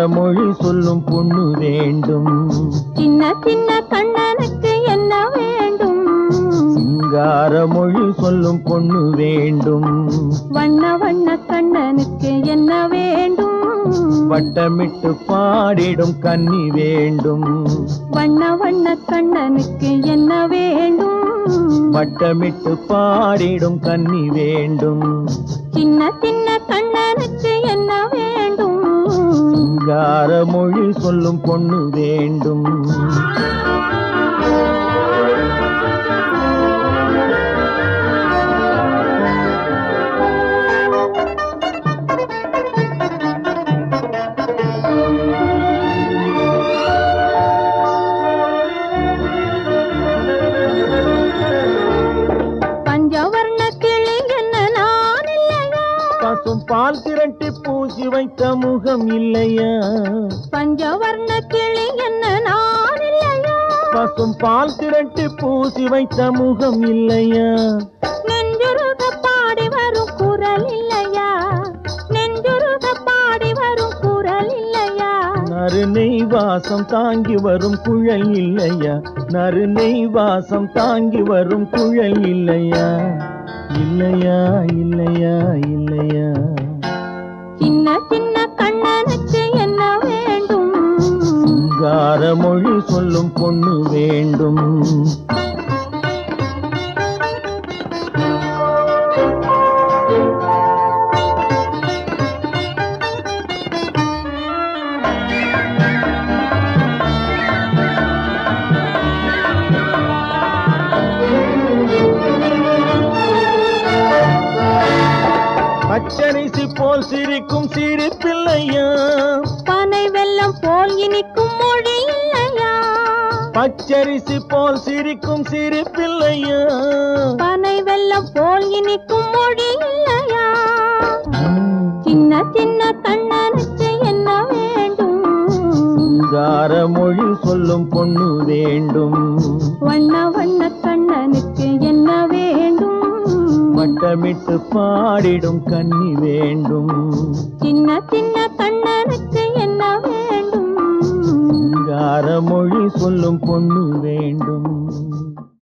மொழி சொல்லும் பொண்ணு வேண்டும் சின்ன சின்ன கண்ணனுக்கு என்ன வேண்டும் சிங்கார மொழி சொல்லும் பொண்ணு வேண்டும் வண்ண வண்ண கண்ணனுக்கு என்ன வேண்டும் வட்டமிட்டு பாடிடும் கன்னி வேண்டும் வண்ண வண்ண கண்ணனுக்கு என்ன வேண்டும் வட்டமிட்டு பாடிடும் கன்னி வேண்டும் சின்ன சின்ன கண்ணனுக்கு என்ன வேண்டும் சிங்கார மொழி சொல்லும் பொண்ணு வேண்டும் பஞ்சவர்ண கிளி என்ன நான் இல்லையா பசும் பால் திரட்டி பூசி வைத்த முகம் இல்லையா பஞ்சவர்ண கிளி என்ன நான் இல்லையா பசும் பால் திரட்டி பூசி வைத்த முகம் இல்லையா நெஞ்சுருக பாடி வரும் குரல் இல்லையா நெஞ்சுருக பாடி வரும் குரல் இல்லையா நறுநெய் வாசம் தாங்கி வரும் குழல் இல்லையா நறுநெய் வாசம் தாங்கி வரும் குழல் இல்லையா இல்லையா இல்லையா இல்லையா சின்ன சின்ன கண்ணனுக்கு என்ன வேண்டும் சிங்கார மொழி சொல்லும் பொண்ணு வேண்டும் பச்சரிசி போல் சிரிக்கும் சிறு பிள்ளையா பனை வெல்லம் போல் இனிக்கும் மொழி இல்லையா பச்சரிசி போல் சிரிக்கும் சிறு பிள்ளையா பனை வெல்லம் போல் இனிக்கும் மொழி இல்லையா சின்ன சின்ன கண்ணனுக்கு என்ன வேண்டும் சிங்கார மொழி சொல்லும் பொண்ணு வேண்டும் வண்ண வண்ண கண்ணனுக்கு என்ன வேண்டும் வட்டமிட்டு பாடிடும் கன்னி வேண்டும் சின்ன சின்ன கண்ணனுக்கு என்ன வேண்டும் சிங்கார மொழி சொல்லும் பொண்ணு வேண்டும்